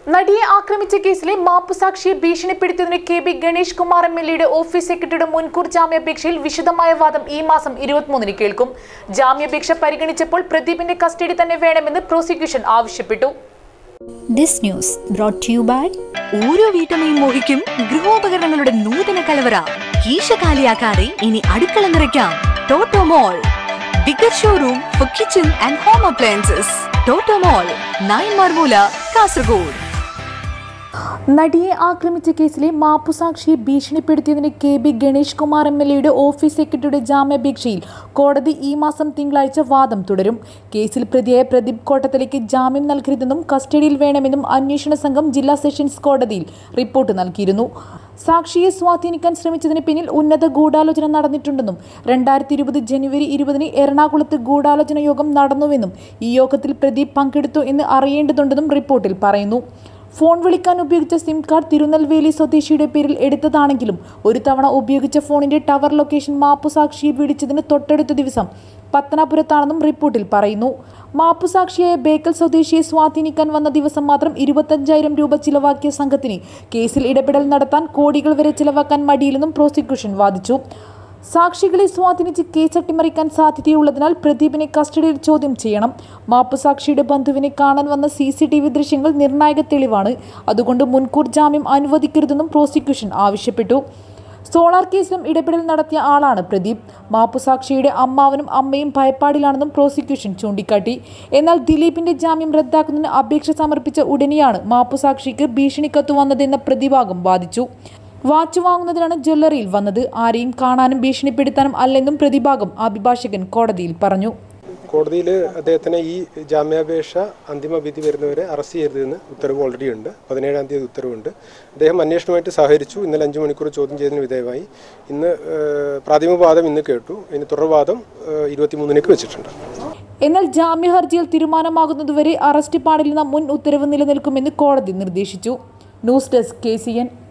നടിയെ ആക്രമിച്ച കേസിലെ മാപ്പുസാക്ഷിയെ ഭീഷണിപ്പെടുത്തിയതിന് K B Ganesh Kumar M L എയുടെ ഓഫീസ് സെക്രട്ടറിയുടെ മുൻകൂർ ജാമ്യാപേക്ഷയിൽ വിശദമായ വാദം ഈ മാസം ഇരുപത്തിമൂന്നിന് കേൾക്കും ജാമ്യാപേക്ഷ പരിഗണിച്ചപ്പോൾ പ്രദീപിന്റെ കസ്റ്റഡി തന്നെ വേണമെന്ന് പ്രോസിക്യൂഷൻ ആവശ്യപ്പെട്ടു This news brought to you by ഓരോ വീട്ടമ്മയും മോഹിക്കും ഗൃഹോപകരണങ്ങളുടെ നൂതന കലവറ കീശ കാലിയാക്കാതെ ഇനി അടുക്കള നിറയ്ക്കാം Toto mall bigger showroom for kitchen and home appliances Toto mall nine Marmoola Kasaragod നടിയെ ആക്രമിച്ച കേസിലെ മാപ്പുസാക്ഷിയെ ഭീഷണിപ്പെടുത്തിയതിന് K B Ganesh Kumar M L എയുടെ ഓഫീസ് സെക്രട്ടറിയുടെ ജാമ്യാപേക്ഷയിൽ കോടതി ഈ മാസം തിങ്കളാഴ്ച വാദം തുടരും കേസിൽ പ്രതിയായ പ്രദീപ് കോട്ടത്തിലേക്ക് ജാമ്യം നൽകരുതെന്നും കസ്റ്റഡിയിൽ വേണമെന്നും അന്വേഷണ സംഘം ജില്ലാ സെഷൻസ് കോടതിയിൽ റിപ്പോർട്ട് നൽകിയിരുന്നു സാക്ഷിയെ സ്വാധീനിക്കാൻ ശ്രമിച്ചതിന് പിന്നിൽ ഉന്നത ഗൂഢാലോചന നടന്നിട്ടുണ്ടെന്നും രണ്ടായിരത്തി ഇരുപത് ജനുവരി ഇരുപതിന് എറണാകുളത്ത് ഗൂഢാലോചന യോഗം നടന്നുവെന്നും ഈ യോഗത്തിൽ പ്രദീപ് പങ്കെടുത്തു എന്ന് അറിയേണ്ടതുണ്ടെന്നും റിപ്പോർട്ടിൽ പറയുന്നു ഫോൺ വിളിക്കാൻ ഉപയോഗിച്ച സിം കാർഡ് തിരുനെൽവേലി സ്വദേശിയുടെ പേരിൽ എടുത്തതാണെങ്കിലും ഒരു തവണ ഉപയോഗിച്ച ഫോണിന്റെ ടവർ ലൊക്കേഷൻ മാപ്പുസാക്ഷിയെ വിളിച്ചതിന് തൊട്ടടുത്ത ദിവസം പത്തനാപുരത്താണെന്നും റിപ്പോർട്ടിൽ പറയുന്നു മാപ്പുസാക്ഷിയായ ബേക്കൽ സ്വദേശിയെ സ്വാധീനിക്കാൻ വന്ന ദിവസം മാത്രം ഇരുപത്തഞ്ചായിരം രൂപ ചിലവാക്കിയ സംഘത്തിന് കേസിൽ ഇടപെടൽ നടത്താൻ കോടികൾ വരെ ചിലവാക്കാൻ മടിയില്ലെന്നും പ്രോസിക്യൂഷൻ വാദിച്ചു സാക്ഷികളെ സ്വാധീനിച്ച് കേസ് അട്ടിമറിക്കാൻ സാധ്യതയുള്ളതിനാൽ പ്രദീപിനെ കസ്റ്റഡിയിൽ ചോദ്യം ചെയ്യണം മാപ്പുസാക്ഷിയുടെ ബന്ധുവിനെ കാണാൻ വന്ന സി സി ടി വി ദൃശ്യങ്ങൾ നിർണായക തെളിവാണ് അതുകൊണ്ട് മുൻകൂർ ജാമ്യം അനുവദിക്കരുതെന്നും പ്രോസിക്യൂഷൻ ആവശ്യപ്പെട്ടു സോളാർ കേസിലും ഇടപെടൽ നടത്തിയ ആളാണ് പ്രദീപ് മാപ്പുസാക്ഷിയുടെ അമ്മാവനും അമ്മയും ഭയപ്പാടിലാണെന്നും പ്രോസിക്യൂഷൻ ചൂണ്ടിക്കാട്ടി എന്നാൽ ദിലീപിന്റെ ജാമ്യം റദ്ദാക്കുന്നതിന് അപേക്ഷ സമർപ്പിച്ച ഉടനെയാണ് മാപ്പുസാക്ഷിക്ക് ഭീഷണിക്കത്ത് വന്നതെന്ന പ്രതിഭാഗം വാദിച്ചു വാച്ച് വാങ്ങുന്നതിനാണ് ജ്വല്ലറിയിൽ വന്നത് ആരെയും കാണാനും ഭീഷണിപ്പെടുത്താനും അല്ലെന്നും പ്രതിഭാഗം അഭിഭാഷകൻ കോടതിയിൽ പറഞ്ഞു കോടതിയിൽ അദ്ദേഹത്തിന് ഈ ജാമ്യാപേക്ഷ അന്തിമ വിധി വരുന്നവരെ അറസ്റ്റ് ചെയ്യരുതെന്ന് ഉത്തരവ് ഓൾറെഡി ഉണ്ട് പതിനേഴാം തീയതി ഉത്തരവുണ്ട് അദ്ദേഹം അന്വേഷണവുമായിട്ട് സഹകരിച്ചു ഇന്നലെ അഞ്ച് മണിക്കൂർ ചോദ്യം ചെയ്തതിന് വിധേയമായി ഇന്ന് ഏഹ്, പ്രാഥമികവാദം ഇന്ന് കേട്ടു ഇനി തുടർവാദം ഏഹ്, ഇരുപത്തിമൂന്നിലേക്ക് വെച്ചിട്ടുണ്ട് എന്നാൽ ജാമ്യ ഹർജിയിൽ തീരുമാനമാകുന്നതുവരെ അറസ്റ്റ് പാടില്ലെന്ന മുൻ ഉത്തരവ് നിലനിൽക്കുമെന്ന് കോടതി നിർദ്ദേശിച്ചു news desk K C N